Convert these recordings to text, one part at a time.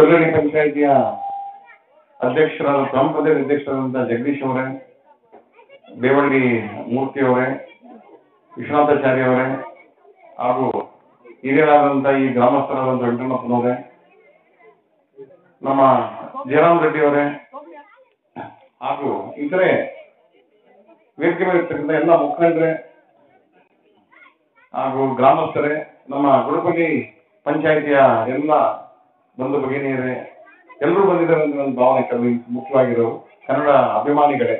ಬೆಳ್ಳಡಿ ಪಂಚಾಯಿತಿಯ ಅಧ್ಯಕ್ಷರಾದ ಗ್ರಾಮ ಪಂಚಾಯತ್ ಅಧ್ಯಕ್ಷರಾದಂತಹ ಜಗದೀಶ್ ಅವರೇ ದೇವಳ್ಳಿ ಮೂರ್ತಿ ಅವರೇ ವಿಶ್ವನಾಥಾಚಾರ್ಯ ಅವರೇ ಹಾಗೂ ಹಿರಿಯರಾದಂತಹ ಈ ಗ್ರಾಮಸ್ಥರಾದಂಥ ವೆಂಕಟಪ್ಪನವರೇ ನಮ್ಮ ಜಯರಾಮ್ ರೆಡ್ಡಿ ಅವರೇ ಹಾಗೂ ಇತರೆ ವೇದಿಕೆ ಮೇಲೆ ಇರ್ತಕ್ಕಂಥ ಎಲ್ಲ ಮುಖಂಡರೇ ಹಾಗೂ ಗ್ರಾಮಸ್ಥರೇ ನಮ್ಮ ಗುಡುಪಲ್ಲಿ ಪಂಚಾಯಿತಿಯ ಎಲ್ಲ ಬಂಧು ಭಗಿನಿಯರೇ ಎಲ್ಲರೂ ಬಂದಿದ್ದಾರೆ ಅಂತ ನನ್ನ ಭಾವನೆ ಕೆಲವು ಮುಖ್ಯವಾಗಿರೋರು ಕನ್ನಡ ಅಭಿಮಾನಿಗಳೇ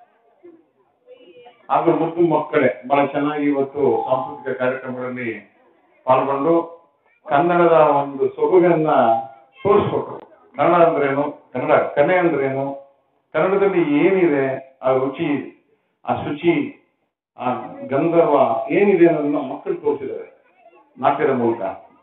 ಹಾಗೂ ಮುದ್ದು ಮಕ್ಕಳೇ ಬಹಳ ಚೆನ್ನಾಗಿ ಇವತ್ತು ಸಾಂಸ್ಕೃತಿಕ ಕಾರ್ಯಕ್ರಮಗಳಲ್ಲಿ ಪಾಲ್ಗೊಂಡು ಕನ್ನಡದ ಒಂದು ಸೊಬಗನ್ನ ತೋರಿಸ್ಕೊಟ್ರು ಕನ್ನಡ ಅಂದ್ರೇನು ಕನ್ನಡ ಕಲೆ ಅಂದ್ರೇನು ಕನ್ನಡದಲ್ಲಿ ಏನಿದೆ ಆ ರುಚಿ ಆ ಶುಚಿ ಆ ಗಂಧರ್ವ ಏನಿದೆ ಅನ್ನೋದನ್ನ ಮಕ್ಕಳು ತೋರಿಸಿದ್ದಾರೆ ನಾಟ್ಯದ ಮೂಲಕ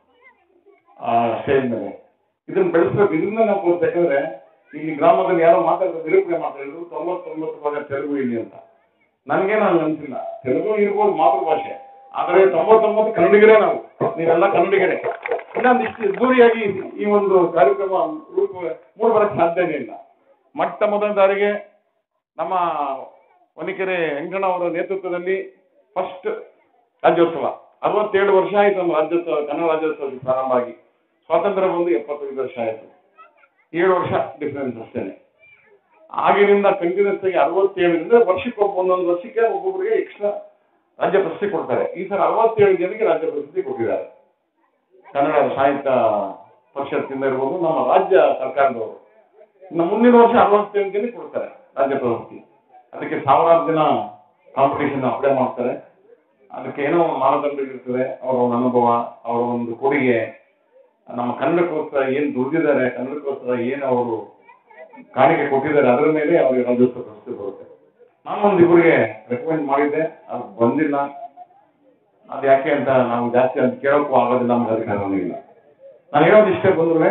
ಆ ಸ್ಟೇಜ್ ಮೇಲೆ ಇದನ್ನ ಬೆಳೆಸ್ಬೇಕು ಇದನ್ನ ನಾವು ತೋರಿಸ್ಬೇಕಂದ್ರೆ ಇಲ್ಲಿ ಗ್ರಾಮದಲ್ಲಿ ಯಾರೋ ಮಾತಾಡಿದ್ರು ನಿರೂಪಣೆ ಮಾತಾಡಿದ್ರು ತೊಂಬತ್ತೊಂಬತ್ತು ಭಾಗ ತೆಲುಗು ಇಲ್ಲಿ ಅಂತ ನನಗೆ ನಾನು ಅನ್ಸಿಲ್ಲ ತೆಲುಗು ಇರ್ಬೋದು ಮಾತೃಭಾಷೆ ಆದರೆ ತೊಂಬತ್ತೊಂಬತ್ತು ಕನ್ನಡಿಗರೇ ನಾವು ನೀವೆಲ್ಲ ಕನ್ನಡಿಗರೇ ಇನ್ನೊಂದಿಷ್ಟು ಅದ್ದೂರಿಯಾಗಿ ಈ ಒಂದು ಕಾರ್ಯಕ್ರಮ ರೂಪ ಮೂಡ್ಬರಕ್ಕೆ ಸಾಧ್ಯನೇ ಇಲ್ಲ ಮೊಟ್ಟ ಮೊದಲ ಬಾರಿಗೆ ನಮ್ಮ ವನಿಕೆರೆ ವೆಂಕಣ್ಣ ಅವರ ನೇತೃತ್ವದಲ್ಲಿ ಫಸ್ಟ್ ರಾಜ್ಯೋತ್ಸವ ಅರವತ್ತೇಳು ವರ್ಷ ಆಯ್ತು ನಮ್ಮ ರಾಜ್ಯೋತ್ಸವ ಕನ್ನಡ ರಾಜ್ಯೋತ್ಸವ ಪ್ರಾರಂಭ ಆಗಿ ಸ್ವಾತಂತ್ರ್ಯ ಬಂದು ಎಪ್ಪತ್ತೈದು ವರ್ಷ ಆಯ್ತು ಏಳು ವರ್ಷ ಡಿಫರೆನ್ಸ್ ಅಷ್ಟೇನೆ ಆಗಿನಿಂದ ಕಂಟಿನ್ಯೂಸ್ ಆಗಿ ಅರವತ್ತೇಳರಿಂದ ವರ್ಷಕ್ಕೆ ಒಬ್ಬ ಒಂದೊಂದು ವರ್ಷಕ್ಕೆ ಒಬ್ಬೊಬ್ಬರಿಗೆ ಎಕ್ಸ್ಟ್ರಾ ರಾಜ್ಯ ಪ್ರಶಸ್ತಿ ಕೊಡ್ತಾರೆ ಈ ಸಲ ಅರವತ್ತೇಳು ಜನಕ್ಕೆ ರಾಜ್ಯ ಪ್ರಶಸ್ತಿ ಕೊಟ್ಟಿದ್ದಾರೆ ಕನ್ನಡ ಸಾಹಿತ್ಯ ಪರಿಷತ್ತಿಂದ ಇರ್ಬೋದು ನಮ್ಮ ರಾಜ್ಯ ಸರ್ಕಾರದವರು ಇನ್ನು ಮುಂದಿನ ವರ್ಷ ಅರವತ್ತೇಳು ಜನಕ್ಕೆ ಕೊಡ್ತಾರೆ ರಾಜ್ಯ ಪ್ರಶಸ್ತಿ ಅದಕ್ಕೆ ಸಾವಿರಾರು ಜನ ಕಾಂಪಿಟೇಷನ್ ಅಪ್ಲೈ ಮಾಡ್ತಾರೆ ಅದಕ್ಕೆ ಏನೋ ಒಂದು ಮಾನದಂಡ ಇರ್ತದೆ ಅವರ ಒಂದು ಅನುಭವ ಅವರ ಒಂದು ಕೊಡುಗೆ ನಮ್ಮ ಕನ್ನಡಕ್ಕೋಸ್ಕರ ಏನು ದುಡಿದಿದ್ದಾರೆ ಕನ್ನಡಕ್ಕೋಸ್ಕರ ಏನು ಅವರು ಕಾಣಿಕೆ ಕೊಟ್ಟಿದ್ದಾರೆ ಅದರ ಮೇಲೆ ಅವರಿಗೆ ರಾಜ್ಯೋತ್ಸವ ಪ್ರಶಸ್ತಿ ಬರುತ್ತೆ ನಾನು ಒಂದು ಇಬ್ಬರಿಗೆ ರೆಕಮೆಂಡ್ ಮಾಡಿದ್ದೆ ಅದು ಬಂದಿಲ್ಲ ಅದು ಯಾಕೆ ಅಂತ ನಾವು ಜಾಸ್ತಿ ಅಂತ ಕೇಳೋಕ್ಕೂ ಆಗೋದಿಲ್ಲ ನಮ್ಗೆ ಅಧಿಕಾರ ಇಲ್ಲ ನಾನು ಹೇಳೋದು ಇಷ್ಟೇ ಬಂದ್ರೆ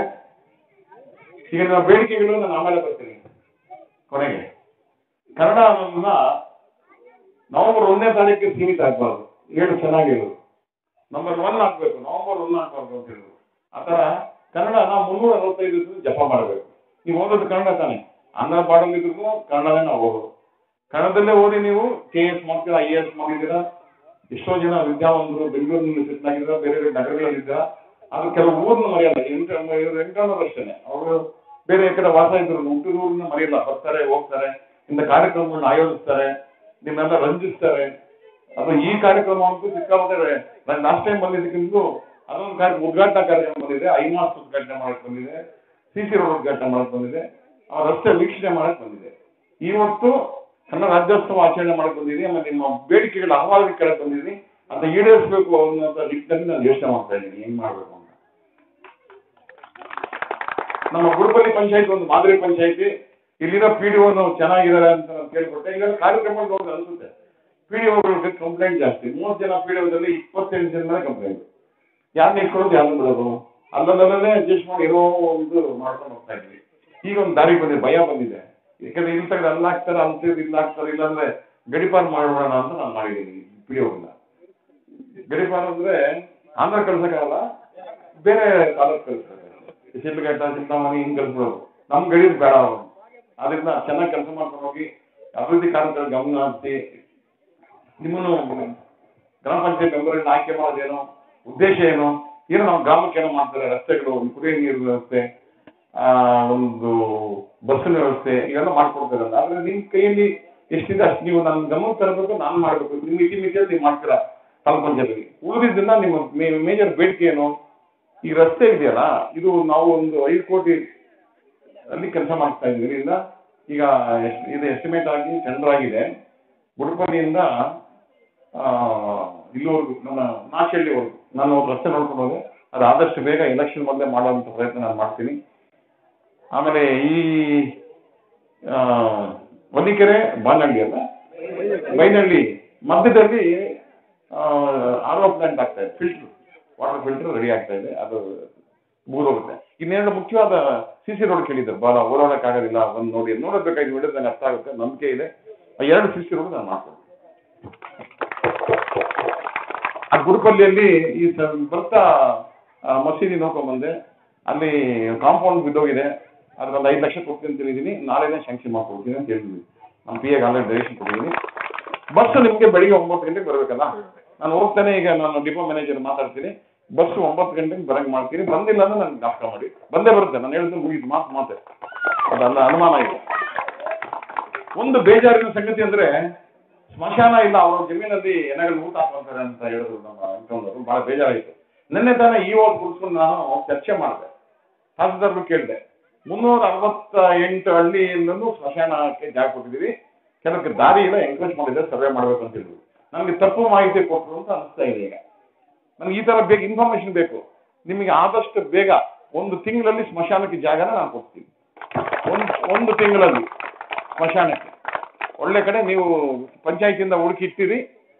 ಈಗ ನಮ್ಮ ಬೇಡಿಕೆಗಳು ನಾನು ಆಮೇಲೆ ಬರ್ತೀನಿ ಕೊನೆಗೆ ಕನ್ನಡ ಅನ್ನೋದನ್ನ ನವೆಂಬರ್ ಒಂದನೇ ತಾರೀಕಿಗೆ ಸೀಮಿತ ಆಗ್ಬಾರ್ದು ಏಳು ಚೆನ್ನಾಗಿರೋದು ನಂಬರ್ ಒನ್ ಆಗ್ಬೇಕು ನವೆಂಬರ್ ಒನ್ ಆಗ್ಬಾರ್ದು ಅಂತ ಹೇಳಿದ್ರು ಆ ಥರ ಕನ್ನಡ ನಾವು ಮುನ್ನೂರ ಅರವತ್ತೈದು ದಿವಸ ಜಪ ಮಾಡಬೇಕು ನೀವು ಓದೋದು ಕನ್ನಡ ತಾನೆ ಆಂಧ್ರ ಬಾಡಲ್ ಇದ್ರು ಕನ್ನಡನೇ ನಾವು ಓದೋದು ಕನ್ನಡದಲ್ಲೇ ಓದಿ ನೀವು ಕೆ ಎಸ್ ಮಾಡ್ತೀರಾ ಐ ಎ ಎಸ್ ಮಾಡಿದ್ದೀರಾ ಎಷ್ಟೋ ಜನ ವಿದ್ಯಾವಂತರು ಬೆಂಗಳೂರಿನಲ್ಲಿ ಸೆಟ್ಲ್ ಆಗಿದ್ದೀರಾ ಬೇರೆ ಬೇರೆ ನಗರಗಳಲ್ಲಿದ್ದೀರಾ ಆದ್ರೆ ಕೆಲವು ಊರನ್ನ ಮರೆಯಲ್ಲ ವೆಂಕಣ್ಣವ್ರು ಅಷ್ಟೇನೆ ಅವರು ಬೇರೆ ಕಡೆ ವಾಸ ಇದ್ರು ಹುಟ್ಟಿದ ಊರನ್ನ ಮರೆಯಲ್ಲ ಬರ್ತಾರೆ ಹೋಗ್ತಾರೆ ಇಂಥ ಕಾರ್ಯಕ್ರಮಗಳನ್ನ ಆಯೋಜಿಸ್ತಾರೆ ನಿಮ್ಮೆಲ್ಲ ರಂಜಿಸ್ತಾರೆ ಅದು ಈ ಕಾರ್ಯಕ್ರಮ ಅಂತೂ ಸಿಕ್ಕಾಪಟ್ಟೆ ನಾನು ಲಾಸ್ಟ್ ಟೈಮ್ ಬಂದಿದ್ದಕ್ಕಿಂತ ಅದೊಂದು ಕಾರ್ಯ ಉದ್ಘಾಟನಾ ಕಾರ್ಯಕ್ರಮ ಬಂದಿದೆ ಐಮಾಸ್ ಉದ್ಘಾಟನೆ ಮಾಡಕ್ ಬಂದಿದೆ ಸಿ ಸಿ ರೋಡ್ ಉದ್ಘಾಟನೆ ಮಾಡಕ್ ಬಂದಿದೆ ಆ ರಸ್ತೆ ವೀಕ್ಷಣೆ ಮಾಡಕ್ ಬಂದಿದೆ ಇವತ್ತು ಕನ್ನಡ ರಾಜ್ಯೋತ್ಸವ ಆಚರಣೆ ಮಾಡಕ್ ಬಂದಿದ್ದೀನಿ ಆಮೇಲೆ ನಿಮ್ಮ ಬೇಡಿಕೆಗಳ ಅಹವಾಲು ಕೇಳಕ್ ಬಂದಿದ್ದೀನಿ ಅಂತ ಈಡೇರಿಸಬೇಕು ಅನ್ನೋಂಥ ನಿಟ್ಟಿನಲ್ಲಿ ನಾನು ಯೋಚನೆ ಮಾಡ್ತಾ ಇದ್ದೀನಿ ಹೆಂಗ್ ಮಾಡ್ಬೇಕು ಅಂತ ನಮ್ಮ ಗುರುಪಲ್ಲಿ ಪಂಚಾಯತ್ ಒಂದು ಮಾದರಿ ಪಂಚಾಯತಿ ಇಲ್ಲಿರೋ ಪಿ ಡಿ ನಾವು ಚೆನ್ನಾಗಿದ್ದಾರೆ ಅಂತ ನಾನು ಕೇಳ್ಕೊಟ್ಟೆ ಈಗ ಕಾರ್ಯಕ್ರಮ ನೋಡಿ ಅನ್ಸುತ್ತೆ ಪಿ ಡಿ ಒಗಳಿಗೆ ಕಂಪ್ಲೇಂಟ್ ಜಾಸ್ತಿ ಮೂವತ್ತು ಜನ ಪಿ ಡಿ ಒದಲ್ಲಿ ಇಪ್ಪತ್ತೆಂಟು ಜನ ಮೇಲೆ ಕಂಪ್ಲೇಂಟ್ ಯಾರನ್ನ ಇಟ್ಕೊಳ್ಳೋದು ಯಾರನ್ನ ಬಿಡೋದು ಅಲ್ಲದಲ್ಲೇ ಅಡ್ಜಸ್ಟ್ ಮಾಡಿ ಇರೋ ಒಂದು ಮಾಡ್ಕೊಂಡು ಹೋಗ್ತಾ ಇದ್ವಿ ಈಗ ಒಂದು ದಾರಿ ಬಂದಿದೆ ಭಯ ಬಂದಿದೆ ಯಾಕಂದ್ರೆ ಇಲ್ಲಿ ತೆಗೆದು ಅಲ್ಲಿ ಹಾಕ್ತಾರೆ ಅಲ್ಲಿ ತೆಗೆದು ಇಲ್ಲಿ ಹಾಕ್ತಾರೆ ಇಲ್ಲಾಂದ್ರೆ ಗಡಿಪಾರು ಮಾಡೋಣ ಅಂತ ನಾನು ಮಾಡಿದ್ದೀನಿ ಪಿ ಡಿ ಒಲ್ಲ ಗಡಿಪಾರು ಅಂದ್ರೆ ಆಂಧ್ರ ಕಳ್ಸಕ್ಕಾಗಲ್ಲ ಬೇರೆ ತಾಲೂಕು ಕಳ್ಸಕ್ಕೆ ಶಿಲ್ಘಟ್ಟ ಚಿಂತಾಮಣಿ ಹಿಂಗ್ ಕಳ್ಸ್ಬಿಡೋದು ನಮ್ ಗಡಿ ಬೇಡ ಅವರು ಅದರಿಂದ ಚೆನ್ನಾಗಿ ಕೆಲಸ ಮಾಡ್ಕೊಂಡು ಹೋಗಿ ಅಭಿವೃದ್ಧಿ ಕಾರ್ಯಕ್ರಮ ಗಮನ ಹರಿಸಿ ನಿಮ್ಮನ್ನು ಗ್ರಾಮ ಪಂಚಾಯತ್ ಮೆಂಬರ್ ಆಯ್ಕೆ ಮಾಡೋದೇನು ಉದ್ದೇಶ ಏನು ಏನು ನಮ್ಮ ಗ್ರಾಮಕ್ಕೆ ಏನೋ ಮಾಡ್ತಾರೆ ರಸ್ತೆಗಳು ಒಂದು ಕುಡಿಯೋ ನೀರು ವ್ಯವಸ್ಥೆ ಆ, ಒಂದು ಬಸ್ಸಿನ ವ್ಯವಸ್ಥೆ ಇವೆಲ್ಲ ಮಾಡ್ಕೊಡ್ತಾರಲ್ಲ ಆದ್ರೆ ನಿಮ್ ಕೈಯಲ್ಲಿ ಎಷ್ಟಿದೆ ಅಷ್ಟು ನೀವು ನನ್ನ ಗಮನ ತರಬೇಕು ನಾನು ಮಾಡಬೇಕು ನಿಮ್ಮ ಮಿತಿ ಮಿತಿಯಲ್ಲಿ ನೀವು ಮಾಡ್ತೀರಾ ತಾಲೂಕು ಪಂಚಾಯತ್ಗೆ ಉಳಿದಿದ್ದನ್ನ ನಿಮ್ಮ ಮೇಜರ್ ಬೇಡಿಕೆ ಏನು ಈ ರಸ್ತೆ ಇದೆಯಲ್ಲ ಇದು ನಾವು ಒಂದು ಐದು ಕೋಟಿ ಅಲ್ಲಿ ಕೆಲಸ ಮಾಡ್ತಾ ಇದ್ದೀವಿ ಇದರಿಂದ ಈಗ ಎಷ್ಟ್- ಇದು ಎಸ್ಟಿಮೇಟ್ ಆಗಿ ಟೆಂಡರ್ ಆಗಿದೆ ಗುಡುಪಲ್ಲಿಯಿಂದ ಆ, ಇಲ್ಲಿವರೆಗೂ ನಮ್ಮ ನಾಚಳ್ಳಿವರೆಗೂ ನಾನು ಒಂದು ರಸ್ತೆ ನೋಡ್ಕೊಂಡು ಹೋದೆ ಅದು ಆದಷ್ಟು ಬೇಗ ಎಲೆಕ್ಷನ್ ಮೊದಲೇ ಮಾಡುವಂಥ ಪ್ರಯತ್ನ ನಾನು ಮಾಡ್ತೀನಿ ಆಮೇಲೆ ಈ ಆ, ಹೊನ್ನಿಕೆರೆ ಬಾನಹಳ್ಳಿ ಅಲ್ಲ ಬೈನಹಳ್ಳಿ ಮಧ್ಯದಲ್ಲಿ ಆರ್ ಒ ಪ್ಲಾಂಟ್ ಆಗ್ತಾ ಇದೆ ಫಿಲ್ಟರ್ ವಾಟರ್ ಫಿಲ್ಟರ್ ರೆಡಿ ಆಗ್ತಾ ಇದೆ ಅದು ಮುಗಿದೋಗುತ್ತೆ ಇನ್ನೆರಡು ಮುಖ್ಯವಾದ ಸಿ ಸಿ ರೋಡ್ ಕೇಳಿದ್ದಾರೆ ಬಹಳ ಓಡಾಡಕ್ಕಾಗೋದಿಲ್ಲ ಬಂದು ನೋಡಿ ನೋಡಬೇಕಾಗಿ ವಿಡಿಯೋ ನನಗೆ ಅರ್ಥ ಆಗುತ್ತೆ ನಂಬಿಕೆ ಇದೆ ಆ ಎರಡು ಸಿ ಸಿ ರೋಡ್ ನಾನು ಮಾಡ್ತೀನಿ ಆ ಗುರುಪಲ್ಲಿಯಲ್ಲಿ ಈ ಸ- ಬರ್ತಾ ಆ, ಮಸೀದಿ ನೋಡ್ಕೊಂಡ್ ಬಂದೆ ಅಲ್ಲಿ ಕಾಂಪೌಂಡ್ ಬಿದ್ದೋಗಿದೆ ಅದ್ರಲ್ಲಿ ಐದು ಲಕ್ಷ ಕೊಡ್ತೀನಿ ಅಂತ ಹೇಳಿದ್ದೀನಿ ನಾಳೆನೇ ಶಾಂಕ್ಷನ್ ಮಾಡ್ಕೊಡ್ತೀನಿ ಅಂತ ಹೇಳಿದ್ವಿ ನಮ್ಮ ಪಿ ಎಗೆ ಆಲ್ರೆಡಿ ಡೈರೆಕ್ಷನ್ ಕೊಟ್ಟಿದ್ದೀನಿ ಬಸ್ ನಿಮಗೆ ಬೆಳಿಗ್ಗೆ ಒಂಬತ್ತು ಗಂಟೆಗೆ ಬರಬೇಕಲ್ಲ ನಾನು ಹೋಗ್ತಾನೆ ಈಗ ನಾನು ಡಿಪೋ ಮ್ಯಾನೇಜರ್ ಮಾತಾಡ್ತೀನಿ ಬಸ್ ಒಂಬತ್ತು ಗಂಟೆಗೆ ಬರಂಗ್ ಮಾಡ್ತೀನಿ ಬಂದಿಲ್ಲ ಅಂದ್ರೆ ನನಗೆ ಜ್ಞಾಪಕ ಮಾಡಿ ಬಂದೇ ಬರುತ್ತೆ ನಾನು ಹೇಳಿದ್ರೆ ಮುಗಿದು ಮಾತು ಮಾತೆ ಅದಲ್ಲ ಅನುಮಾನ ಇದೆ ಒಂದು ಬೇಜಾರಿನ ಸಂಗತಿ ಅಂದ್ರೆ ಸ್ಮಶಾನ ಇಲ್ಲ ಅವರ ಜಮೀನಲ್ಲಿ ಏನಾದ್ರು ಊಟ ಹಾಕೊಂತಾರೆ ಅಂತ ಹೇಳಿದ್ರು ನಮ್ಮ ಅನ್ಕೊಂಡವರು ಬಹಳ ಬೇಜಾರಾಯಿತು ನಿನ್ನೆ ತಾನೇ ಈ ಓದ್ ಕುಡಿಸ್ಕೊಂಡು ನಾನು ಚರ್ಚೆ ಮಾಡಿದೆ ತಹಸೀಲ್ದಾರ್ಗೂ ಕೇಳಿದೆ ಮುನ್ನೂರ ಅರವತ್ತ ಎಂಟು ಹಳ್ಳಿಯಿಂದಲೂ ಸ್ಮಶಾನಕ್ಕೆ ಜಾಗ ಕೊಟ್ಟಿದ್ದೀವಿ ಕೆಲವಕ್ಕೆ ದಾರಿ ಇಲ್ಲ ಎಂಕರೇಜ್ ಮಾಡಿದ್ರೆ ಸರ್ವೆ ಮಾಡ್ಬೇಕು ಅಂತ ಹೇಳಿದ್ರು ನನಗೆ ತಪ್ಪು ಮಾಹಿತಿ ಕೊಟ್ಟರು ಅಂತ ಅನಿಸ್ತಾ ಇದೆ ಈಗ ನನಗೆ ಈ ತರ ಬೇಗ ಇನ್ಫಾರ್ಮೇಶನ್ ಬೇಕು ನಿಮಗೆ ಆದಷ್ಟು ಬೇಗ ಒಂದು ತಿಂಗಳಲ್ಲಿ ಸ್ಮಶಾನಕ್ಕೆ ಜಾಗನ ನಾನು ಕೊಡ್ತೀನಿ ಒಂದು ಒಂದು ತಿಂಗಳಲ್ಲಿ ಸ್ಮಶಾನಕ್ಕೆ ಒಳ್ಳೆ ಕಡೆ ನೀವು ಪಂಚಾಯತಿಯಿಂದ ಹುಡುಕಿ ಇಟ್ಟಿರಿ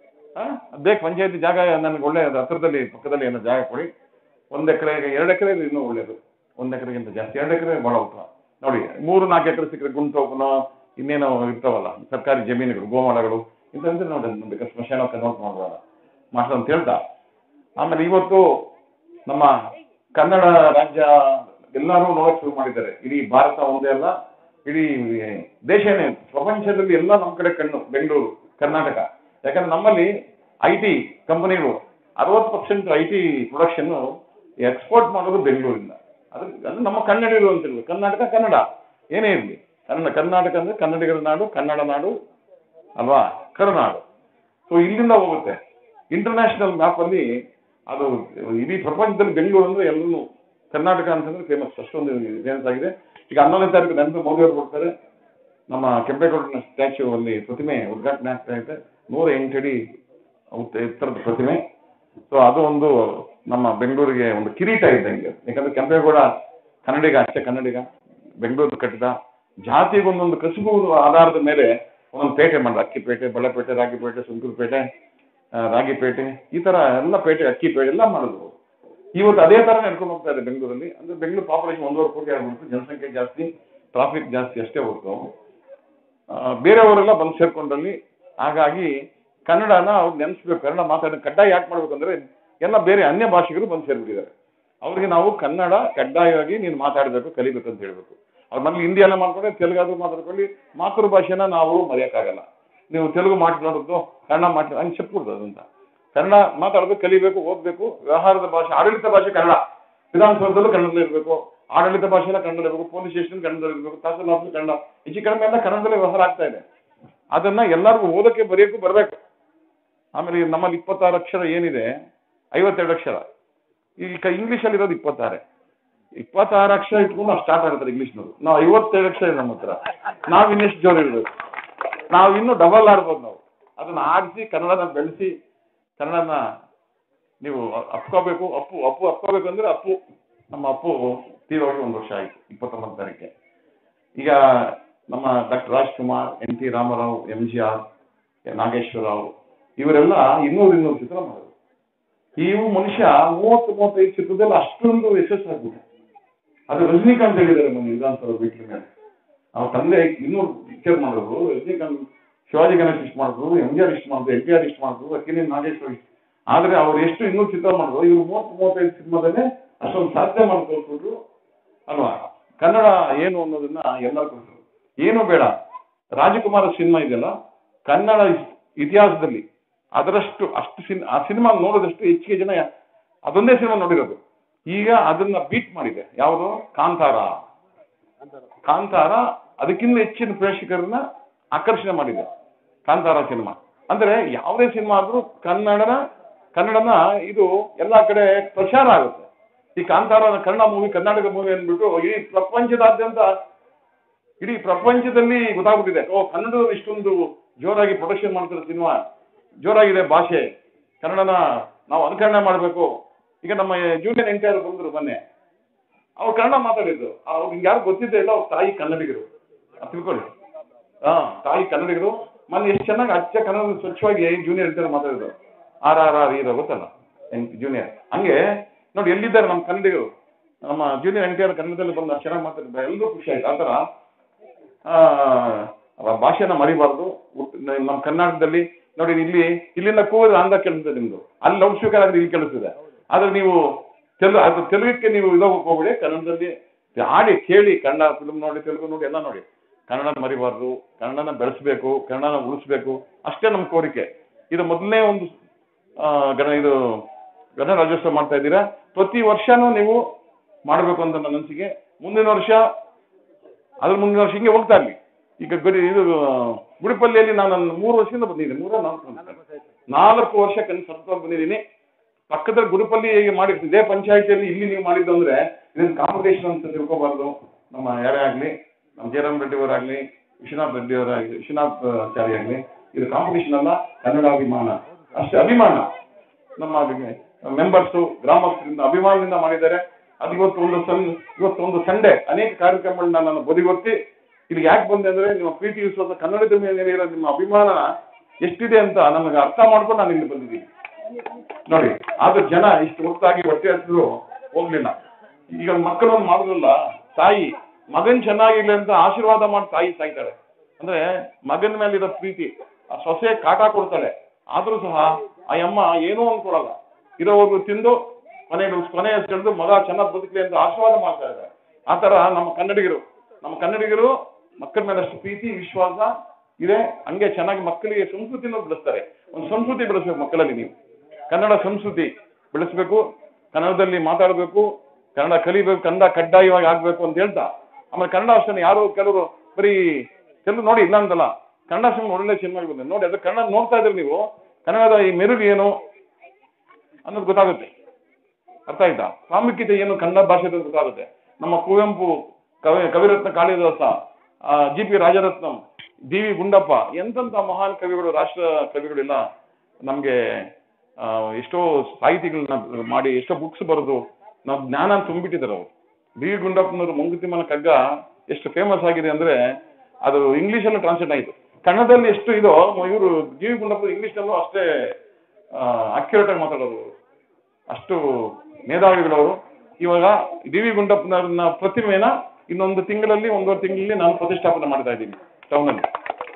ಬೇಕು ಪಂಚಾಯತಿ ಜಾಗ ನನಗೆ ಒಳ್ಳೆ ಹತ್ರದಲ್ಲಿ ಪಕ್ಕದಲ್ಲಿ ಏನೋ ಜಾಗ ಕೊಡಿ ಒಂದು ಎಕರೆಗೆ ಎರಡು ಎಕರೆ ಇನ್ನೂ ಒಳ್ಳೇದು ಒಂದು ಎಕರೆಗಿಂತ ಜಾಸ್ತಿ ಎರಡು ಎಕರೆ ಭಾಳ ಉತ್ತಮ ನೋಡಿ ಮೂರು ನಾಲ್ಕು ಎಕರೆ ಸಿಕ್ಕರೆ ಗುಂಟೋಪನ ಇನ್ನೇನೋ ಇರ್ತಾವಲ್ಲ ಸರ್ಕಾರಿ ಜಮೀನುಗಳು ಗೋಮಾಳಗಳು ಇಂಥದ್ದು ನೋಡಿ ಬೇಕಾದ್ರೆ ಸ್ಮಶಾನ ಕನ್ವರ್ಟ್ ಮಾಡ್ಬೋದ ಮಾಡ್ತಾರೆ ಅಂತ ಹೇಳ್ತಾ ಆಮೇಲೆ ಇವತ್ತು ನಮ್ಮ ಕನ್ನಡ ರಾಜ್ಯ ಎಲ್ಲರೂ ನೋಡಕ್ ಶುರು ಮಾಡಿದ್ದಾರೆ ಇಡೀ ಭಾರತ ಒಂದೇ ಅಲ್ಲ ಇಡೀ ದೇಶನೇ ಪ್ರಪಂಚದಲ್ಲಿ ಎಲ್ಲ ನಮ್ಮ ಕಡೆ ಕಣ್ಣು ಬೆಂಗಳೂರು ಕರ್ನಾಟಕ ಯಾಕಂದ್ರೆ ನಮ್ಮಲ್ಲಿ ಐ ಟಿ ಕಂಪನಿಗಳು ಅರವತ್ತು percent I T production export ಮಾಡೋದು ಬೆಂಗಳೂರಿಂದ ಅದು ಅದು ನಮ್ಮ ಕನ್ನಡಿಗರು ಅಂತ ಹೇಳುದು ಕರ್ನಾಟಕ ಕನ್ನಡ ಏನೇ ಇರಲಿ ಕನ್ನಡ ಕರ್ನಾಟಕ ಅಂದ್ರೆ ಕನ್ನಡಿಗರ ನಾಡು ಕನ್ನಡ ನಾಡು ಅಲ್ವಾ ಕರುನಾಡು ಸೊ ಇಲ್ಲಿಂದ ಹೋಗುತ್ತೆ ಇಂಟರ್ನ್ಯಾಷನಲ್ ಮ್ಯಾಪಲ್ಲಿ ಅದು ಇಡೀ ಪ್ರಪಂಚದಲ್ಲಿ ಬೆಂಗಳೂರು ಅಂದ್ರೆ ಎಲ್ಲರೂ ಕರ್ನಾಟಕ ಅಂತಂದ್ರೆ ಫೇಮಸ್ ಅಷ್ಟೊಂದು ಫೇಮಸ್ ಆಗಿದೆ ಈಗ ಹನ್ನೊಂದನೇ ತಾರೀಕು ನರೇಂದ್ರ ಮೋದಿ ಅವರು ಬರ್ತಾರೆ ನಮ್ಮ ಕೆಂಪೇಗೌಡನ ಸ್ಟ್ಯಾಚ್ಯೂ ಅಲ್ಲಿ ಪ್ರತಿಮೆ ಉದ್ಘಾಟನೆ ಆಗ್ತಾ ಇದೆ ನೂರ ಎಂಟು ಅಡಿ ಉದ್ದ- ಎತ್ತರದ ಪ್ರತಿಮೆ ಸೊ ಅದು ಒಂದು ನಮ್ಮ ಬೆಂಗಳೂರಿಗೆ ಒಂದು ಕಿರೀಟ ಇದ್ದಂಗೆ ಯಾಕಂದ್ರೆ ಕೆಂಪೇಗೌಡ ಕನ್ನಡಿಗ ಅಷ್ಟೇ ಕನ್ನಡಿಗ ಬೆಂಗಳೂರು ಕಟ್ಟಿದ ಜಾತಿಗೊಂದೊಂದು ಕಸುಬು ಆಧಾರದ ಮೇಲೆ ಒಂದೊಂದು ಪೇಟೆ ಮಾಡಿದ ಅಕ್ಕಿಪೇಟೆ ಬಳ್ಳಪೇಟೆ ರಾಗಿಪೇಟೆ ಸುಂಕೂರುಪೇಟೆ ಆ, ರಾಗಿಪೇಟೆ ಈ ತರ ಎಲ್ಲ ಪೇಟೆ ಅಕ್ಕಿಪೇಟೆ ಎಲ್ಲ ಮಾಡಿದ್ರು ಇವತ್ತು ಅದೇ ತರ ನಡ್ಕೊಂಡು ಹೋಗ್ತಾ ಇದೆ ಬೆಂಗಳೂರಲ್ಲಿ ಅಂದ್ರೆ ಬೆಂಗಳೂರು ಪಾಪ್ಯುಲೇಷನ್ ಒಂದೂವರೆ ಕೋಟಿ ಆಗ್ಬಿಡ್ತು ಜನಸಂಖ್ಯೆ ಜಾಸ್ತಿ ಟ್ರಾಫಿಕ್ ಜಾಸ್ತಿ ಅಷ್ಟೇ ಹೊರತು ಆ, ಬೇರೆಯವರೆಲ್ಲ ಬಂದು ಸೇರ್ಕೊಂಡ್ರಲ್ಲಿ ಹಾಗಾಗಿ ಕನ್ನಡನ ಅವ್ರು ನೆನೆಸ್ಬೇಕು ಕನ್ನಡ ಮಾತಾಡೋ ಕಡ್ಡಾಯ ಯಾಕೆ ಮಾಡ್ಬೇಕಂದ್ರೆ ಎಲ್ಲ ಬೇರೆ ಅನ್ಯ ಭಾಷೆಗಳು ಬಂದು ಸೇರ್ಬಿಟ್ಟಿದ್ದಾರೆ ಅವ್ರಿಗೆ ನಾವು ಕನ್ನಡ ಕಡ್ಡಾಯವಾಗಿ ನೀನು ಮಾತಾಡಬೇಕು ಕಲಿಬೇಕು ಅಂತ ಹೇಳ್ಬೇಕು ಅವ್ರ ಮನೇಲಿ ಹಿಂದಿಯನ್ನ ಮಾಡ್ಕೊಂಡ್ರೆ ತೆಲುಗಾದ್ರೂ ಮಾತಾಡ್ಕೊಳ್ಳಿ ಮಾತೃಭಾಷೆನ ನಾವು ಮರೆಯೋಕ್ಕಾಗಲ್ಲ ನೀವು ತೆಲುಗು ಮಾತನಾಡೋದು ಕನ್ನಡ ಮಾತಾಡ ಹಂಗೆ చెప్పకూడదు ಅದಂತ ಕನ್ನಡ ಮಾತಾಡೋದು ಕಲಿಬೇಕು ಓದಬೇಕು ವ್ಯವಹಾರದ ಭಾಷೆ ಆಡಳಿತ ಭಾಷೆ ಕನ್ನಡ ವಿಧಾನಸೌಧದಲ್ಲೂ ಕನ್ನಡದಲ್ಲಿ ಇರಬೇಕು ಆಡಳಿತ ಭಾಷೆ ಎಲ್ಲ ಕನ್ನಡ ಇರಬೇಕು ಪೊಲೀಸ್ ಸ್ಟೇಷನ್ ಕನ್ನಡದಲ್ಲಿ ಇರಬೇಕು ತಹಸೀಲ್ ಆಫೀಸ್ ಕನ್ನಡ ಹೆಚ್ಚು ಕಡಿಮೆ ಎಲ್ಲ ಕನ್ನಡದಲ್ಲೇ ವ್ಯವಹಾರ ಆಗ್ತಾ ಇದೆ ಅದನ್ನ ಎಲ್ಲರಿಗೂ ಓದಕ್ಕೆ ಬರೆಯೋಕ್ಕೂ ಬರಬೇಕು ಆಮೇಲೆ ಈ ನಮ್ಮಲ್ಲಿ ಇಪ್ಪತ್ತಾರು ಅಕ್ಷರ ಏನಿದೆ ಐವತ್ತೆರಡು ಅಕ್ಷರ ಈಗ ಇಂಗ್ಲೀಷಲ್ಲಿ ಇರೋದು ಇಪ್ಪತ್ತಾರೆ ಇಪ್ಪತ್ತಾರು ಅಕ್ಷರ ಇಟ್ಕೊಂಡು ನಾವು ಸ್ಟಾರ್ಟ್ ಆಗ್ತಾರೆ ಇಂಗ್ಲೀಷ್ನವರು ನಾವು ಐವತ್ತೆರಡು ಅಕ್ಷರ ಇದೆ ನಮ್ಮ ಹತ್ರ ನಾವು ಇನ್ನೆಷ್ಟು ಜೋರು ಇರಬೇಕು ನಾವು ಇನ್ನೂ ಡಬಲ್ ಆಡ್ಬೋದು ನಾವು ಅದನ್ನ ಆಡಿಸಿ ಕನ್ನಡನ ಬೆಳೆಸಿ ಕನ್ನಡನ ನೀವು ಅಪ್ಕೋಬೇಕು ಅಪ್ಪು ಅಪ್ಪು ಅಪ್ಕೋಬೇಕು ಅಂದ್ರೆ ಅಪ್ಪು ನಮ್ಮ ಅಪ್ಪು ತೀರೋಗಿ ಒಂದು ವರ್ಷ ಆಯ್ತು ಇಪ್ಪತ್ತೊಂಬತ್ತು ತಾರೀಕಿಗೆ ಈಗ ನಮ್ಮ doctor Rajkumar N T Rama Rao M G R Nageswara Rao ಇವರೆಲ್ಲ ಇನ್ನೂರು ಇನ್ನೂರು ಚಿತ್ರ ಮಾಡಿದ್ರು ಇವು ಮನುಷ್ಯ ಮೂವತ್ತು ಮೂವತ್ತೈದು ಚಿತ್ರದಲ್ಲಿ ಅಷ್ಟೊಂದು ಯಶಸ್ಸಾಗ್ಬಿಟ್ಟು ಅದು ರಜನಿಕಾಂತ್ ಹೇಳಿದ್ದಾರೆ ಮೊನ್ನೆ ವಿಧಾನಸಭೆ ಬಿಟ್ಟ ಮೇಲೆ ಅವ್ರ ತಂದೆ ಇನ್ನೂರು ಪಿಕ್ಚರ್ ಮಾಡಿದ್ರು ರಜನಿಕಾಂತ್ ಶಿವಾಜಿ ಗಣೇಶ್ ಇಷ್ಟ ಮಾಡಿದ್ರು ಎಂ ಜಿ ಆರ್ ಇಷ್ಟ ಮಾಡಿದ್ರು ಎನ್ ಟಿ ಆರ್ ಇಷ್ಟ ಮಾಡಿದ್ರು ಅಕ್ಕಿನಿ ನಾಗೇಶ್ವರ ಇಷ್ಟ ಆದ್ರೆ ಅವ್ರು ಎಷ್ಟು ಇನ್ನೂರು ಚಿತ್ರ ಮಾಡಿದ್ರು ಇವ್ರು ಮೂವತ್ತು ಮೂವತ್ತೈದು ಸಿನಿಮಾದಲ್ಲೇ ಅಷ್ಟೊಂದು ಸಾಧ್ಯ ಮಾಡಿ ತೋರಿಸ್ಬಿಟ್ರು ಅಲ್ವಾ ಕನ್ನಡ ಏನು ಅನ್ನೋದನ್ನ ಎಲ್ಲರೂ ಕೊಟ್ಟರು ಏನು ಬೇಡ ರಾಜಕುಮಾರ ಸಿನಿಮಾ ಇದೆಯಲ್ಲ ಕನ್ನಡ ಇಸ್- ಇತಿಹಾಸದಲ್ಲಿ ಅದರಷ್ಟು ಅಷ್ಟು ಸಿನ್ ಆ ಸಿನಿಮಾ ನೋಡೋದಷ್ಟು ಹೆಚ್ಚಿಗೆ ಜನ ಅದೊಂದೇ ಸಿನಿಮಾ ನೋಡಿರೋದು ಈಗ ಅದನ್ನ ಬೀಟ್ ಮಾಡಿದೆ ಯಾವುದು ಕಾಂತಾರ ಕಾಂತಾರ ಅದಕ್ಕಿಂತ ಹೆಚ್ಚಿನ ಪ್ರೇಕ್ಷಕರನ್ನ ಆಕರ್ಷಣೆ ಮಾಡಿದೆ ಕಾಂತಾರ ಸಿನಿಮಾ ಅಂದ್ರೆ ಯಾವುದೇ ಸಿನಿಮಾ ಆದ್ರೂ ಕನ್ನಡನ ಕನ್ನಡನ ಇದು ಎಲ್ಲಾ ಕಡೆ ಪ್ರಚಾರ ಆಗುತ್ತೆ ಈ ಕಾಂತಾರ ಕನ್ನಡ ಮೂವಿ ಕರ್ನಾಟಕ ಮೂವಿ ಅಂದ್ಬಿಟ್ಟು ಇಡೀ ಪ್ರಪಂಚದಾದ್ಯಂತ ಇಡೀ ಪ್ರಪಂಚದಲ್ಲಿ ಗೊತ್ತಾಗ್ಬಿಟ್ಟಿದೆ ಓ ಕನ್ನಡದಲ್ಲಿ ಇಷ್ಟೊಂದು ಜೋರಾಗಿ ಪ್ರೊಡಕ್ಷನ್ ಮಾಡ್ತಿರೋ ಸಿನಿಮಾ ಜೋರಾಗಿದೆ ಭಾಷೆ ಕನ್ನಡನ ನಾವು ಅನುಕರಣೆ ಮಾಡಬೇಕು ಈಗ ನಮ್ಮ ಜೂನಿಯರ್ ಎನ್ ಟಿ ಆರ್ ಬಂದರು ಮೊನ್ನೆ ಅವ್ರು ಕನ್ನಡ ಮಾತಾಡಿದ್ರು ಅವ್ರಿಗೆ ಯಾರು ಗೊತ್ತಿದ್ದೇ ಇಲ್ಲ ಅವ್ರ ತಾಯಿ ಕನ್ನಡಿಗರು ಅದ್ ತಿಳ್ಕೊಳ್ಳಿ ಹಾ ತಾಯಿ ಕನ್ನಡಿಗರು ಮೊನ್ನೆ ಎಷ್ಟು ಚೆನ್ನಾಗಿ ಅಚ್ಚ ಕನ್ನಡ ಸ್ವಚ್ಛವಾಗಿ ಜೂನಿಯರ್ ಎನ್ ಟಿ ಆರ್ ಮಾತಾಡಿದ್ರು ಆರ್ ಆರ್ ಆರ್ ಇರೋ ಗೊತ್ತಲ್ಲ ಜೂನಿಯರ್ ಹಂಗೆ ನೋಡಿ ಎಲ್ಲಿದ್ದಾರೆ ನಮ್ಮ ಕನ್ನಡಿಗರು ನಮ್ಮ ಜೂನಿಯರ್ ಎನ್ ಟಿ ಆರ್ ಕನ್ನಡದಲ್ಲಿ ಬಂದು ಅಷ್ಟ್ ಚೆನ್ನಾಗಿ ಮಾತಾಡಿದ್ರೆ ಎಲ್ಲರೂ ಖುಷಿ ಆಯ್ತು ಆ ಥರ ಆ, ಆ ಭಾಷೆನ ಮರಿಬಾರ್ದು ಉಟ್- ನಮ್ಮ ಕರ್ನಾಟಕದಲ್ಲಿ ನೋಡಿ ಇಲ್ಲಿ ಇಲ್ಲಿಂದ ಕೂಗಿದ್ರೆ ಅಂದ ಕೇಳಿಸ್ತದೆ ನಿಮ್ದು ಅಲ್ಲಿ ಲೌಡ್ ಸ್ಪೀಕರ್ ಆದ್ರೆ ಇಲ್ಲಿ ಕೇಳಿಸ್ತದೆ ಆದ್ರೆ ನೀವು ತೆಲುಗು ಅದು ತೆಲುಗಕ್ಕೆ ನೀವು ಇದಾಗಕ್ಕೆ ಹೋಗ್ಬೇಡಿ ಕನ್ನಡದಲ್ಲಿ ಆಡಿ ಕೇಳಿ ಕನ್ನಡ ಫಿಲ್ಮ್ ನೋಡಿ ತೆಲುಗು ನೋಡಿ ಎಲ್ಲ ನೋಡಿ ಕನ್ನಡನ ಮರಿಬಾರ್ದು ಕನ್ನಡನ ಬೆಳೆಸಬೇಕು ಕನ್ನಡನ ಉಳಿಸ್ಬೇಕು ಅಷ್ಟೇ ನಮ್ಮ ಕೋರಿಕೆ ಇದು ಮೊದಲನೇ ಒಂದು ಆ, ಗಣ ಇದು ಗಣ ರಾಜ್ಯೋತ್ಸವ ಮಾಡ್ತಾ ಇದ್ದೀರಾ ಪ್ರತಿ ವರ್ಷನೂ ನೀವು ಮಾಡಬೇಕು ಅಂತ ನನ್ನ ಅನಿಸಿಕೆ ಮುಂದಿನ ವರ್ಷ ಅದ್ರ ಮುಂದಿನ ವರ್ಷ ಹಿಂಗೆ ಹೋಗ್ತಾ ಇರಲಿ ಈಗ ಗಡಿ ಇದು ಆ, ಗುಡಿಪಲ್ಲಿಯಲ್ಲಿ ನಾನು ನನ್ನ ಮೂರು ವರ್ಷದಿಂದ ಬಂದಿದ್ದೀನಿ ಮೂರ ನಾಲ್ಕು ವರ್ಷ. ನಾಲ್ಕು ವರ್ಷ ಕನಸು ಸತತವಾಗಿ ಬಂದಿದ್ದೀನಿ ಪಕ್ಕದಲ್ಲಿ ಗುರುಪಲ್ಲಿ ಹೇಗೆ ಮಾಡಿರ್ತೀನಿ ಇದೇ ಪಂಚಾಯತಿಯಲ್ಲಿ ಇಲ್ಲಿ ನೀವು ಮಾಡಿದ್ದು ಅಂದ್ರೆ ಇದನ್ನ ಕಾಂಪಿಟೇಷನ್ ಅಂತ ತಿಳ್ಕೊಬಾರ್ದು ನಮ್ಮ ಯಾರೇ ಆಗಲಿ ನಮ್ಮ ಜಯರಾಮ್ ರೆಡ್ಡಿ ಅವರಾಗಲಿ ವಿಶ್ವನಾಥ್ ರೆಡ್ಡಿ ಅವರಾಗಲಿ ವಿಶ್ವನಾಥ್ ಚಾರಿ ಆಗಲಿ ಇದು ಕಾಂಪಿಟೇಷನ್ ಅಲ್ಲ ಕನ್ನಡ ಅಭಿಮಾನ ಅಷ್ಟೇ ಅಭಿಮಾನ ನಮ್ಮ ಮೆಂಬರ್ಸು ಗ್ರಾಮಸ್ಥರಿಂದ ಅಭಿಮಾನದಿಂದ ಮಾಡಿದ್ದಾರೆ ಅದು ಇವತ್ತು ಒಂದು ಸನ್ ಇವತ್ತು ಒಂದು ಸಂಡೆ ಅನೇಕ ಕಾರ್ಯಕ್ರಮಗಳನ್ನ ನಾನು ಬದಿಗೊತ್ತಿ ಇಲ್ಲಿ ಯಾಕೆ ಬಂದೆ ಅಂದ್ರೆ ನಿಮ್ಮ ಪ್ರೀತಿ ವಿಶ್ವಾಸ ಕನ್ನಡದ ಮೇಲೆ ಇರೋ ನಿಮ್ಮ ಅಭಿಮಾನ ಎಷ್ಟಿದೆ ಅಂತ ನನಗೆ ಅರ್ಥ ಮಾಡ್ಕೊಂಡು ನಾನು ಇಲ್ಲಿ ಬಂದಿದ್ದೀನಿ ನೋಡಿ ಆದ್ರೆ ಜನ ಇಷ್ಟು ಹೊತ್ತಾಗಿ ಹೊಟ್ಟೆ ಹಸಿದ್ರು ಹೋಗ್ಲಿಲ್ಲ ಈಗ ಮಕ್ಕಳನ್ನು ಮಾಡೋದಿಲ್ಲ ತಾಯಿ ಮಗನ್ ಚೆನ್ನಾಗಿರ್ಲಿ ಅಂತ ಆಶೀರ್ವಾದ ಮಾಡಿ ತಾಯಿ ಸಾಯ್ತಾಳೆ ಅಂದ್ರೆ ಮಗನ ಮೇಲೆ ಇರೋ ಪ್ರೀತಿ ಆ ಸೊಸೆ ಕಾಟ ಕೊಡ್ತಾಳೆ ಆದ್ರೂ ಸಹ ಆ ಅಮ್ಮ ಏನೂ ಅನ್ಕೊಳಲ್ಲ ಇರೋವರೆಗೂ ತಿಂದು ಕೊನೆ ಕೊನೆ ಹೆಸರು ಮಗ ಚೆನ್ನಾಗಿ ಬದುಕಲಿ ಅಂತ ಆಶೀರ್ವಾದ ಮಾಡ್ತಾ ಇದ್ದಾರೆ ಆ ತರ ನಮ್ಮ ಕನ್ನಡಿಗರು ನಮ್ಮ ಕನ್ನಡಿಗರು ಮಕ್ಕಳ ಮೇಲೆ ಅಷ್ಟು ಪ್ರೀತಿ ವಿಶ್ವಾಸ ಇದೆ ಹಂಗೆ ಚೆನ್ನಾಗಿ ಮಕ್ಕಳಿಗೆ ಸಂಸ್ಕೃತಿನೂ ಬೆಳೆಸ್ತಾರೆ ಒಂದು ಸಂಸ್ಕೃತಿ ಬೆಳೆಸ್ಬೇಕು ಮಕ್ಕಳಲ್ಲಿ ನೀವು ಕನ್ನಡ ಸಂಸ್ಕೃತಿ ಬೆಳೆಸ್ಬೇಕು ಕನ್ನಡದಲ್ಲಿ ಮಾತಾಡಬೇಕು ಕನ್ನಡ ಕಲಿಬೇಕು ಕನ್ನಡ ಕಡ್ಡಾಯವಾಗಿ ಆಗ್ಬೇಕು ಅಂತ ಹೇಳ್ತಾ ಆಮೇಲೆ ಕನ್ನಡ ಅಷ್ಟೇ ಯಾರು ಕೆಲವರು ಬರೀ ಕೆಲವು ನೋಡಿ ಇಲ್ಲ ಅಂತಲ್ಲ ಕನ್ನಡ ಸಿನಿಮಾ ಒಳ್ಳೆ ಸಿನಿಮಾ ಬಂದಿದೆ ನೋಡಿ ಅದು ಕನ್ನಡ ನೋಡ್ತಾ ಇದ್ರೆ ನೀವು ಕನ್ನಡದ ಈ ಮೆರುಗು ಏನು ಅನ್ನೋದು ಗೊತ್ತಾಗುತ್ತೆ ಅರ್ಥ ಆಯ್ತಾ ಪ್ರಾಮುಖ್ಯತೆ ಏನು ಕನ್ನಡ ಭಾಷೆ ಅಂತ ಗೊತ್ತಾಗುತ್ತೆ ನಮ್ಮ ಕುವೆಂಪು ಕವಿ ಕವಿರತ್ನ Kalidasa G P Rajaratnam D V Gundappa ಎಂತೆಂಥ ಮಹಾನ್ ಕವಿಗಳು ರಾಷ್ಟ್ರ ಕವಿಗಳೆಲ್ಲ ನಮಗೆ ಎಷ್ಟೋ ಸಾಹಿತಿಗಳನ್ನ ಮಾಡಿ ಎಷ್ಟೋ ಬುಕ್ಸ್ ಬರೆದು ನಾವು ಜ್ಞಾನ ತುಂಬಿಟ್ಟಿದ್ದಾರೆ ಅವರು ಡಿ ವಿ ಗುಂಡಪ್ಪನವರು ಮಂಗುತಿಮ್ಮನ ಕಗ್ಗ ಎಷ್ಟು ಫೇಮಸ್ ಆಗಿದೆ ಅಂದ್ರೆ ಅದು ಇಂಗ್ಲಿಷಲ್ಲೂ ಟ್ರಾನ್ಸ್ಲೇಟ್ ಆಯಿತು ಕನ್ನಡದಲ್ಲಿ ಎಷ್ಟು ಇದೋ ಇವರು ಡಿ ವಿ ಗುಂಡಪ್ಪ ಇಂಗ್ಲಿಷ್ನಲ್ಲೂ ಅಷ್ಟೇ ಅಕ್ಯುರೇಟ್ ಆಗಿ ಮಾತಾಡೋರು ಅಷ್ಟು ಮೇಧಾವಿಗಳವರು ಇವಾಗ ಡಿ ವಿ ಗುಂಡಪ್ಪನವ್ರನ್ನ ಪ್ರತಿಮೆನ ಇನ್ನೊಂದು ತಿಂಗಳಲ್ಲಿ ಒಂದೂವರೆ ತಿಂಗಳಲ್ಲಿ ನಾನು ಪ್ರತಿಷ್ಠಾಪನೆ ಮಾಡ್ತಾ ಇದ್ದೀನಿ ಟೌನಲ್ಲಿ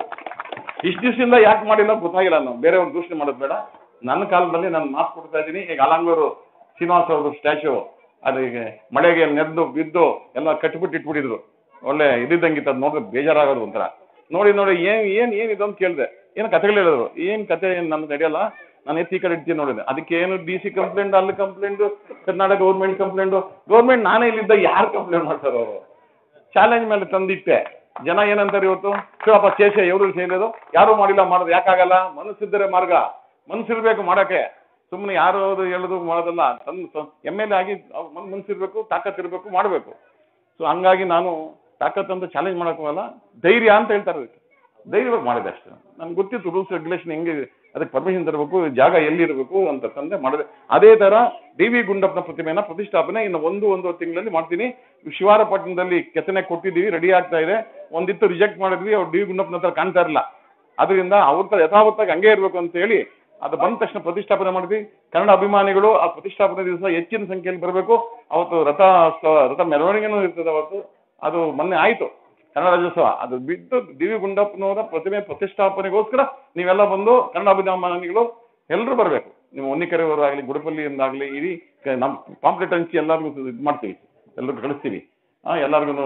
ಇಷ್ಟು ದಿವಸದಿಂದ ಯಾಕೆ ಮಾಡಿಲ್ಲ ಗೊತ್ತಾಗಿಲ್ಲ ನಾವು ಬೇರೆಯವ್ರು ದೂಷಣೆ ಮಾಡೋದು ಬೇಡ ನನ್ನ ಕಾಲದಲ್ಲಿ ನಾನು ಮಾತು ಕೊಡ್ತಾ ಇದ್ದೀನಿ ಈಗ ಅಲಾಂಗೂರು ಶ್ರೀನಿವಾಸ್ ಅವ್ರದ್ದು ಸ್ಟ್ಯಾಚು ಅದು ಈಗ ಮಳೆಗೆ ನೆರೆದು ಬಿದ್ದು ಎಲ್ಲ ಕಟ್ಬಿಟ್ಟು ಇಟ್ಬಿಟ್ಟಿದ್ರು ಒಳ್ಳೆ ಇದ್ದಿದ್ದಂಗಿತ್ತು ಅದು ನೋಡಿದ್ರೆ ಬೇಜಾರಾಗೋದು ಒಂಥರ ನೋಡಿ ನೋಡಿ ಏನ್ ಏನ್ ಏನ್ ಇದು ಅಂತ ಕೇಳಿದೆ ಏನು ಕಥೆಗಳು ಹೇಳಿದ್ರು ಏನ್ ಕತೆ ಏನು ನಮ್ಗೆ ನಡೆಯಲ್ಲ ನಾನು ಎತ್ತಿ ಈ ಕಡೆ ಇಡ್ತೀನಿ ನೋಡಿದೆ ಅದಕ್ಕೆ ಏನು ಡಿ ಸಿ ಕಂಪ್ಲೇಂಟ್ ಅಲ್ಲಿ complaint Karnataka government complaint government ನಾನೇ ಇಲ್ಲಿದ್ದ ಯಾರು ಕಂಪ್ಲೇಂಟ್ ಮಾಡ್ತಾರೆ ಅವರು ಚಾಲೆಂಜ್ ಮೇಲೆ ತಂದಿಟ್ಟೆ ಜನ ಏನಂತಾರೆ ಇವತ್ತು ಶಿವಪ್ಪ ಶೇಷ ಎವರು ಸೇರೋದು ಯಾರು ಮಾಡಿಲ್ಲ ಮಾಡೋದು ಯಾಕಾಗಲ್ಲ ಮನಸ್ಸಿದ್ದರೆ ಮಾರ್ಗ ಮನಸ್ಸಿರ್ಬೇಕು ಮಾಡಕ್ಕೆ ಸುಮ್ಮನೆ ಯಾರು ಅದು ಹೇಳೋದು ಮಾಡೋದಲ್ಲ ತನ್ನ ಎಮ್ ಎಲ್ ಎ ಆಗಿ ಅವ್ರ್ ಮನ್ ಮನಸ್ಸಿರ್ಬೇಕು ತಾಕತ್ತಿರ್ಬೇಕು ಮಾಡಬೇಕು ಸೊ ಹಂಗಾಗಿ ನಾನು ತಾಕತ್ ಅಂತ ಚಾಲೆಂಜ್ ಮಾಡೋಕ್ಕಾಗಲ್ಲ ಧೈರ್ಯ ಅಂತ ಹೇಳ್ತಾರೆ ಅದಕ್ಕೆ ಧೈರ್ಯವಾಗಿ ಮಾಡಿದೆ ಅಷ್ಟೇ ನನ್ಗೆ ಗೊತ್ತಿತ್ತು ರೂಲ್ಸ್ ರೆಗ್ಯುಲೇಷನ್ ಹೆಂಗೆ ಅದಕ್ಕೆ ಪರ್ಮಿಷನ್ ತರಬೇಕು ಜಾಗ ಎಲ್ಲಿರಬೇಕು ಅಂತ ತಂದೆ ಮಾಡಿದೆ ಅದೇ ಥರ ಡಿ ವಿ ಗುಂಡಪ್ಪನ ಪ್ರತಿಮೆನ ಪ್ರತಿಷ್ಠಾಪನೆ ಇನ್ನು ಒಂದು ಒಂದು ತಿಂಗಳಲ್ಲಿ ಮಾಡ್ತೀನಿ ಶಿವಾರಪಟ್ಟಣದಲ್ಲಿ ಕೆತ್ತನೆ ಕೊಟ್ಟಿದ್ದೀವಿ ರೆಡಿ ಆಗ್ತಾ ಇದೆ ಒಂದಿತ್ತು ರಿಜೆಕ್ಟ್ ಮಾಡಿದ್ವಿ ಅವ್ರು ಡಿ ವಿ ಗುಂಡಪ್ಪನ ಹತ್ರ ಕಾಣ್ತಾ ಇರಲ್ಲ ಅದರಿಂದ ಅವ್ರ ತರ ಯಥಾವತ್ತಾಗಿ ಹಂಗೆ ಇರಬೇಕು ಅಂತ ಹೇಳಿ ಅದು ಬಂದ ತಕ್ಷಣ ಪ್ರತಿಷ್ಠಾಪನೆ ಮಾಡಿದ್ವಿ ಕನ್ನಡ ಅಭಿಮಾನಿಗಳು ಆ ಪ್ರತಿಷ್ಠಾಪನೆ ದಿವಸ ಹೆಚ್ಚಿನ ಸಂಖ್ಯೆಯಲ್ಲಿ ಬರಬೇಕು ಅವತ್ತು ರಥ ಸ- ರಥ ಮೆರವಣಿಗೆನೂ ಇರ್ತದೆ ಅವತ್ತು ಅದು ಮೊನ್ನೆ ಆಯಿತು ಕನ್ನಡ ರಾಜ್ಯೋತ್ಸವ ಅದು ಬಿದ್ದು ಡಿ ವಿ ಗುಂಡಪ್ಪನವರ ಪ್ರತಿಮೆ ಪ್ರತಿಷ್ಠಾಪನೆಗೋಸ್ಕರ ನೀವೆಲ್ಲ ಬಂದು ಕನ್ನಡ ಅಭಿಮಾನಿಗಳು ಎಲ್ಲರೂ ಬರಬೇಕು ನೀವು ಹೊನ್ನಿಕೆರೆಯವರಾಗಲಿ ಗುಡಪಲ್ಲಿಯಿಂದಾಗಲಿ ಇಡೀ ಕ- ನಮ್ಮ ಪಾಂಪ್ಲೆಟ್ ಹಂಚಿ ಎಲ್ಲರಿಗೂ ಇದು ಮಾಡ್ತೀವಿ ಎಲ್ಲರಿಗೂ ಕಳಿಸ್ತೀವಿ ಎಲ್ಲರಿಗೂ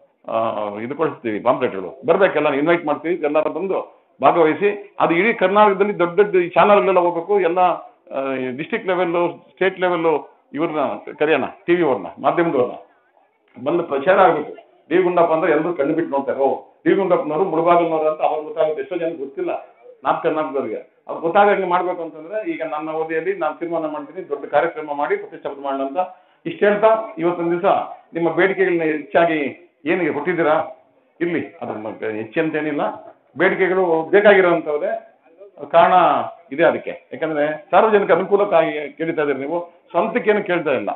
ಇದು ಕಳಿಸ್ತೀವಿ ಪಾಂಪ್ಲೆಟ್ಗಳು ಬರಬೇಕೆಲ್ಲ ಇನ್ವೈಟ್ ಮಾಡ್ತೀವಿ ಎಲ್ಲರೂ ಬಂದು ಭಾಗವಹಿಸಿ ಅದು ಇಡೀ ಕರ್ನಾಟಕದಲ್ಲಿ ದೊಡ್ಡ ದೊಡ್ಡ ಈ ಚಾನಲ್ಗಳೆಲ್ಲ ಹೋಗ್ಬೇಕು ಎಲ್ಲ ಡಿಸ್ಟಿಕ್ ಲೆವೆಲ್ಲು ಸ್ಟೇಟ್ ಲೆವೆಲ್ಲು ಇವ್ರನ್ನ ಕರೆಯೋಣ ಟಿ ವಿ ಅವ್ರನ್ನ ಮಾಧ್ಯಮದವ್ರನ್ನ ಬಂದು ಪ್ರಚಾರ ಆಗಬೇಕು ಡಿ ಗುಂಡಪ್ಪ ಅಂದ್ರೆ ಎಲ್ಲರೂ ಕಣ್ಣು ಬಿಟ್ಟು ನೋಡ್ತಾರೆ ಓ ಡಿ ಗುಂಡಪ್ಪನವರು ಮುಳಬಾಗಿಲ್ನವರು ಅಂತ ಅವ್ರಿಗೆ ಗೊತ್ತಾಗುತ್ತೆ ಎಷ್ಟೋ ಜನ ಗೊತ್ತಿಲ್ಲ ನಾರ್ತ್ ಕರ್ನಾಟಕದವ್ರಿಗೆ ಅವ್ರು ಗೊತ್ತಾಗಂಗೆ ಮಾಡ್ಬೇಕು ಅಂತಂದ್ರೆ ಈಗ ನನ್ನ ಅವಧಿಯಲ್ಲಿ ನಾನು ತೀರ್ಮಾನ ಮಾಡ್ತೀನಿ ದೊಡ್ಡ ಕಾರ್ಯಕ್ರಮ ಮಾಡಿ ಪ್ರತಿಷ್ಠಾಪನೆ ಮಾಡೋಣ ಅಂತ ಇಷ್ಟು ಹೇಳ್ತಾ ಇವತ್ತೊಂದು ದಿವಸ ನಿಮ್ಮ ಬೇಡಿಕೆಗಳನ್ನ ಹೆಚ್ಚಾಗಿ ಏನಿಗೆ ಕೊಟ್ಟಿದ್ದೀರಾ ಇರ್ಲಿ ಅದು ಮ- ಹೆಚ್ಚಂತೇನಿಲ್ಲ ಬೇಡಿಕೆಗಳು ಬೇಕಾಗಿರೋಂಥವ್ರೆ ಕಾರಣ ಇದೆ ಅದಕ್ಕೆ ಯಾಕಂದ್ರೆ ಸಾರ್ವಜನಿಕ ಅನುಕೂಲಕ್ಕಾಗಿ ಕೇಳ್ತಾ ಇದ್ದೀರಿ ನೀವು ಸ್ವಂತಕ್ಕೇನು ಕೇಳ್ತಾ ಇಲ್ಲ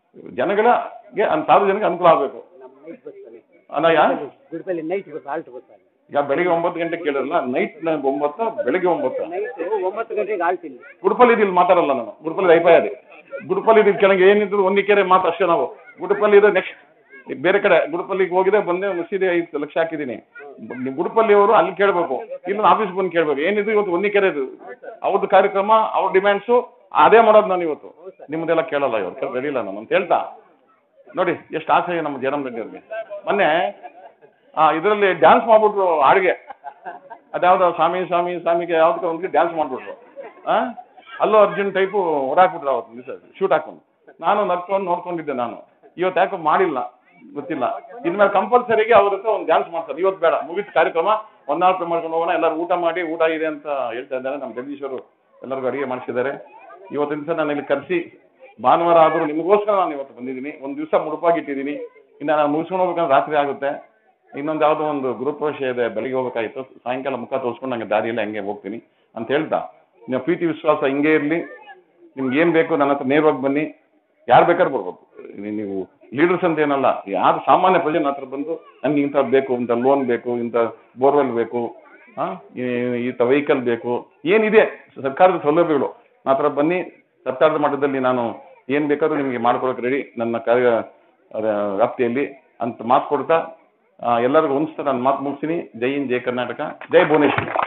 ಜನಗಳಿಗೆ ಅನ್- ಸಾರ್ವಜನಿಕ ಅನುಕೂಲ ಆಗಬೇಕು ಅಲ್ಲಯ್ಯ ಗುಡ್ಬಲ್ಲಿ ನೈಟ್ ಬಸ್ ಆಲ್ಟ್ ಬಸ್ ಅಲ್ಲಿ ಈಗ ಬೆಳಿಗ್ಗೆ ಒಂಬತ್ತು ಗಂಟೆ ಕೇಳಿರಲ್ಲ ನೈಟ್ ಒಂಬತ್ತು ಬೆಳಿಗ್ಗೆ ಒಂಬತ್ತು ನೈಟ್ ಒಂಬತ್ತು ಗಂಟೆಗೆ ಆಲ್ಟ್ ಇಲ್ಲಿ ಗುಡ್ಪಲ್ಲಿ ಇಲ್ಲಿ ಮಾತಾಡಲ್ಲ ನಾನು ಗುಡ್ಪಲ್ಲಿ ಐಪಾಯ ಇದೆ ಗುಡ್ಪಲ್ಲಿ ಇದು ಕೆಳಗೆ ಏನಿದ್ರು ಒಂದು ಕೆರೆ ಮಾತು ಅಷ್ಟೇ ನಾವು ಗುಡ್ಪಲ್ಲಿ ಇದು ನೆಕ್ಸ್ಟ್ ಬೇರೆ ಕಡೆ ಗುಡ್ಪಲ್ಲಿಗೆ ಹೋಗಿದೆ ಬಂದೆ ಮಸೀದಿ ಐದು ಲಕ್ಷ ಹಾಕಿದ್ದೀನಿ ನೀವು ಗುಡ್ಪಲ್ಲಿ ಅವರು ಅಲ್ಲಿ ಕೇಳಬೇಕು ಇಲ್ಲ ಆಫೀಸ್ ಬಂದು ಕೇಳಬೇಕು ಏನಿದು ಇವತ್ತು ಒಂದು ಕೆರೆ ಇದು ಅವ್ರದ್ದು ಕಾರ್ಯಕ್ರಮ ಅವ್ರ ಡಿಮ್ಯಾಂಡ್ಸು ಅದೇ ಮಾಡೋದು ನಾನು ಇವತ್ತು ನಿಮ್ಮದೆಲ್ಲ ಕೇಳಲ್ಲ ಇವತ್ತು ರೆಡಿ ಇಲ್ಲ ನಾನು ಅಂತ ಹೇಳ್ತಾ ನೋಡಿ ಎಷ್ಟು ಆಸೆ ನಮ್ಮ ಜಯರಾಮ್ ರೆಡ್ಡಿ ಅವ್ರಿಗೆ ಮೊನ್ನೆ ಆ ಇದರಲ್ಲಿ ಡ್ಯಾನ್ಸ್ ಮಾಡ್ಬಿಟ್ರು ಹಾಡಿಗೆ ಅದ್ಯಾವ್ದೋ ಸ್ವಾಮಿ ಸ್ವಾಮಿ ಸ್ವಾಮಿಗೆ ಯಾವ್ದಕ್ಕೆ ಒಂದು ಡ್ಯಾನ್ಸ್ ಮಾಡ್ಬಿಟ್ರು ಆ ಅಲ್ಲೂ ಅರ್ಜುನ್ ಟೈಪು ಹೊರಾಕ್ಬಿಟ್ರು ಅವತ್ತು ದಿವಸ ಶೂಟ್ ಹಾಕೊಂಡು ನಾನು ನಡ್ಕೊಂಡು ನೋಡ್ಕೊಂಡಿದ್ದೆ ನಾನು ಇವತ್ತು ಯಾಕೋ ಮಾಡಿಲ್ಲ ಗೊತ್ತಿಲ್ಲ ಇನ್ಮೇಲೆ ಕಂಪಲ್ಸರಿಗೆ ಅವ್ರ ಹತ್ರ ಒಂದು ಡ್ಯಾನ್ಸ್ ಮಾಡ್ತಾರೆ ಇವತ್ತು ಬೇಡ ಮುಗಿದ ಕಾರ್ಯಕ್ರಮ ಒನ್ ಅವರ್ ಮಾಡ್ಕೊಂಡು ಹೋಗೋಣ ಎಲ್ಲರೂ ಊಟ ಮಾಡಿ ಊಟ ಇದೆ ಅಂತ ಹೇಳ್ತಾ ಇದ್ದಾರೆ ನಮ್ಮ ಜಗದೀಶ್ವರು ಎಲ್ಲರಿಗೂ ಅಡಿಗೆ ಮಾಡಿಸಿದ್ದಾರೆ ಇವತ್ತಿನ ದಿವಸ ನಾನು ಇಲ್ಲಿ ಕರೆಸಿ ಭಾನುವಾರ ಆದರೂ ನಿಮಗೋಸ್ಕರ ನಾನು ಇವತ್ತು ಬಂದಿದ್ದೀನಿ ಒಂದು ದಿವಸ ಮುಡುಪಾಗಿಟ್ಟಿದ್ದೀನಿ ಇನ್ನು ನಾನು ಮುಗಿಸ್ಕೊಂಡು ಹೋಗ್ಬೇಕಂದ್ರೆ ರಾತ್ರಿ ಆಗುತ್ತೆ ಇನ್ನೊಂದು ಯಾವುದೋ ಒಂದು ಗೃಹಪ್ರವೇಶ ಇದೆ ಬೆಳಿಗ್ಗೆ ಹೋಗ್ಬೇಕಾಗಿತ್ತು ಸಾಯಂಕಾಲ ಮುಖ ತೋರಿಸ್ಕೊಂಡು ನಂಗೆ ದಾರಿಯಲ್ಲಿ ಹಂಗೆ ಹೋಗ್ತೀನಿ ಅಂತ ಹೇಳ್ತಾ ನೀವು ಪ್ರೀತಿ ವಿಶ್ವಾಸ ಹಿಂಗೆ ಇರಲಿ ನಿಮ್ಗೆ ಏನು ಬೇಕು ನನ್ನ ಹತ್ರ ನೇರವಾಗಿ ಬನ್ನಿ ಯಾರು ಬೇಕಾದ್ರೂ ಬರ್ಬೋದು ನೀ- ನೀವು ಲೀಡರ್ಸ್ ಅಂತ ಏನಲ್ಲ ಯಾರು ಸಾಮಾನ್ಯ ಪ್ರಜೆ ನನ್ನ ಹತ್ರ ಬಂದು ನನಗೆ ಇಂಥದ್ದು ಬೇಕು ಇಂಥ ಲೋನ್ ಬೇಕು ಇಂಥ ಬೋರ್ವೆಲ್ ಬೇಕು ಹಾಂ ಇಂಥ ವೆಹಿಕಲ್ ಬೇಕು ಏನಿದೆ ಸರ್ಕಾರದ ಸೌಲಭ್ಯಗಳು ನನ್ನ ಹತ್ರ ಬನ್ನಿ ಸರ್ಕಾರದ ಮಟ್ಟದಲ್ಲಿ ನಾನು ಏನು ಬೇಕಾದ್ರೂ ನಿಮಗೆ ಮಾಡ್ಕೊಡೋಕೆ ರೆಡಿ ನನ್ನ ಕಾರ್ಯ ಅದ ವ್ಯಾಪ್ತಿಯಲ್ಲಿ ಅಂತ ಮಾತು ಕೊಡ್ತಾ ಆ, ಎಲ್ಲರಿಗೂ ಹೊಂದಿಸ್ತಾ ನಾನು ಮಾತು ಮುಗಿಸ್ತೀನಿ ಜೈ ಹಿಂದ್ ಜೈ ಕರ್ನಾಟಕ ಜೈ ಭುವನೇಶ್ವರಿ